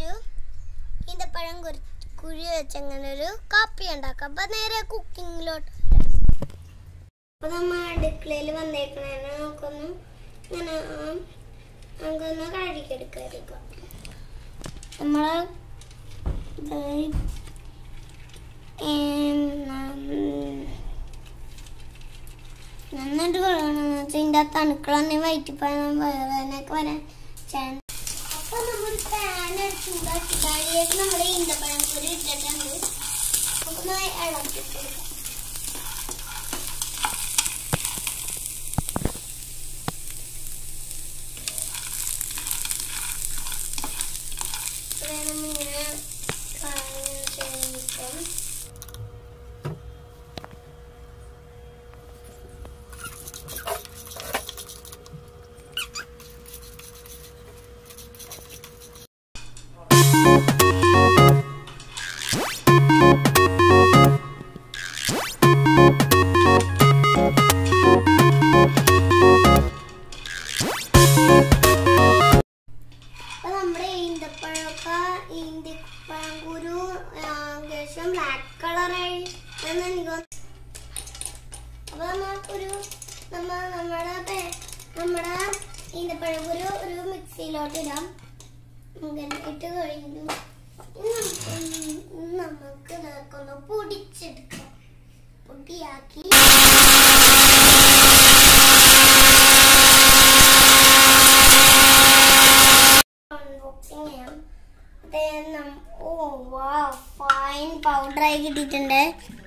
നമുക്കൊരു ഈന്തപ്പഴം കുരി കുഴി വെച്ചങ്ങനെ ഒരു കാപ്പി ഉണ്ടാക്കാം അപ്പൊ നേരെ കുക്കിങ്ങിലോട്ട് അപ്പൊ നമ്മ അടുക്കളയിൽ വന്നേക്കണേനെ നമുക്കൊന്ന് ഇങ്ങനെ ആ, നമുക്കൊന്ന് കഴുകിയെടുക്കാതിരിക്കാം നമ്മള് ഇത് ഏം, നം- നന്നായിട്ട് കൊള്ളണമെന്ന് വെച്ചാൽ ഇതിൻ്റെ അകത്ത് അണുക്കളൊന്നും വയറ്റിപ്പഴം വേദനയൊക്കെ വരാൻ ചാൻസ് അപ്പൊ നമ്മൾ പാൻ ചൂടാക്കി അതിലേക്ക് നമ്മുടെ ഈന്തപ്പഴം പൊരി ഇട്ടിട്ടുണ്ട് ഒന്ന് ഇളക്കി കൊടുക്കാം വേണം ഇങ്ങനെ കായം ചേർക്കാം അപ്പൊ നമ്മുടെ ഈന്തപ്പഴമൊക്കെ ഈന്തപ്പഴം കുരു ഏകദേശം ബ്ലാക്ക് കളറായി എന്ന് എനിക്ക് തോന്നുന്നു. അപ്പൊ നമുക്കൊരു നമ്മ നമ്മുടെ പേ- നമ്മുടെ ഈന്തപ്പഴം കുരു ഒരു മിക്സിയിലോട്ട് ഇടാം ഇങ്ങനെ ഇട്ട് കഴിഞ്ഞു ഇനി നമുക്ക് ഇനി നമുക്ക് ഇതൊക്കെ ഒന്ന് പൊടിച്ചെടുക്കാം പൊടിയാക്കി അൺബോക്സിങ് ചെയ്യാം Then, um, oh wow, fine powder ആയി കിട്ടിയിട്ടുണ്ട്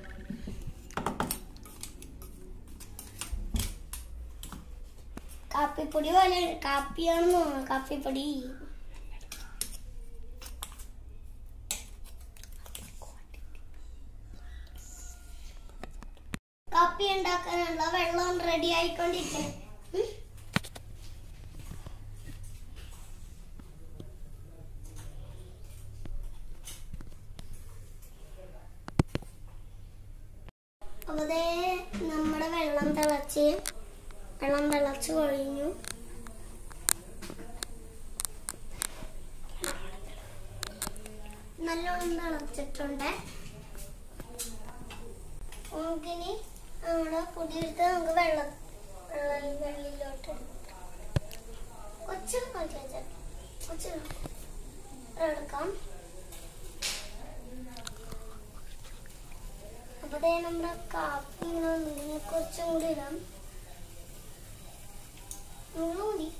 കാപ്പിപ്പൊടി പോലെ കാപ്പിയാണെന്ന് തോന്നുന്നു കാപ്പിപ്പൊടി കാപ്പി ഉണ്ടാക്കാനുള്ള വെള്ളം റെഡി ആയിക്കൊണ്ടിരിക്കണം ഉം. അപ്പൊ ദേ നമ്മുടെ വെള്ളം തിളച്ച് വെള്ളം തിളച്ച് കഴിഞ്ഞു നല്ലോണം തിളച്ചിട്ടുണ്ട് നമുക്കിനി നമ്മുടെ പൊടിയെടുത്ത് നമുക്ക് വെള്ളം വെള്ളം വെള്ളിലോട്ട് കൊച്ചു കൊച്ചു എടുക്കാം അപ്പൊ ദേ നമ്മുടെ കാപ്പി ഇങ്ങനെ വന്നിങ്ങനെ കുറച്ചും കൂടി ഇടാം മുളക് പൊടി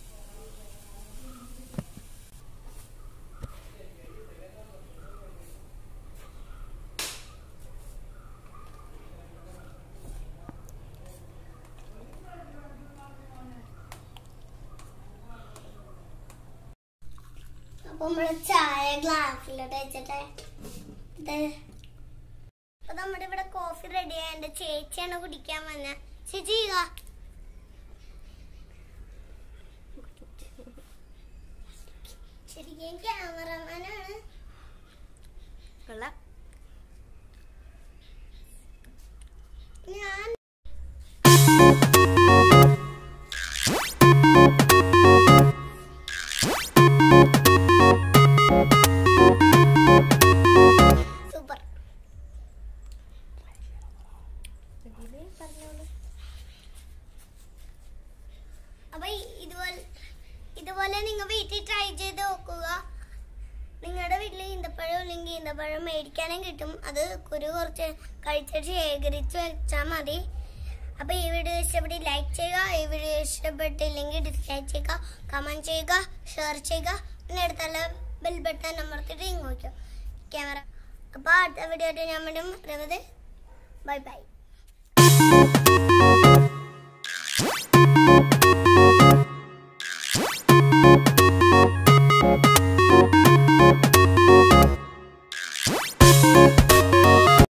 അപ്പൊ നമ്മള് ചായ ഗ്ലാസ്സിലോട്ട് വെച്ചിട്ട് ഇത് അപ്പൊ നമ്മുടെ ഇവിടെ കോഫി റെഡി ആയ എന്റെ ചേച്ചിയാണ് കുടിക്കാൻ വന്ന ചേച്ചി ഇതാ. ശരിക്കും ക്യാമറമാനാണ് കൊള്ളാം ഞാൻ സൂപ്പർ അപ്പൊ ഈ- ഇതുപോലെ ഇതുപോലെ നിങ്ങൾ വീട്ടിൽ ട്രൈ ചെയ്ത് നോക്കുക നിങ്ങളുടെ വീട്ടിൽ ഈന്തപ്പഴം ഇല്ലെങ്കിൽ ഈന്തപ്പഴം മേടിക്കാനും കിട്ടും അത് കുരു കുറച്ച് കഴിച്ചിട്ട് ശേഖരിച്ച് വെച്ചാൽ മതി അപ്പൊ ഈ വീഡിയോ ഇഷ്ടപ്പെട്ട് ലൈക്ക് ചെയ്യുക ഈ വീഡിയോ ഇഷ്ടപ്പെട്ടില്ലെങ്കിൽ ഡിസ്ലൈക്ക് ചെയ്യുക കമന്റ് ചെയ്യുക ഷെയർ ചെയ്യുക പിന്നെ അടുത്തുള്ള ബെൽ ബട്ടൺ അമർത്തിട്ട് ഇങ്ങ് നോക്കുക ക്യാമറ അപ്പൊ അടുത്ത വീഡിയോ ആയിട്ട് ഞാൻ വീണ്ടും വരുന്നത് ബൈ ബൈ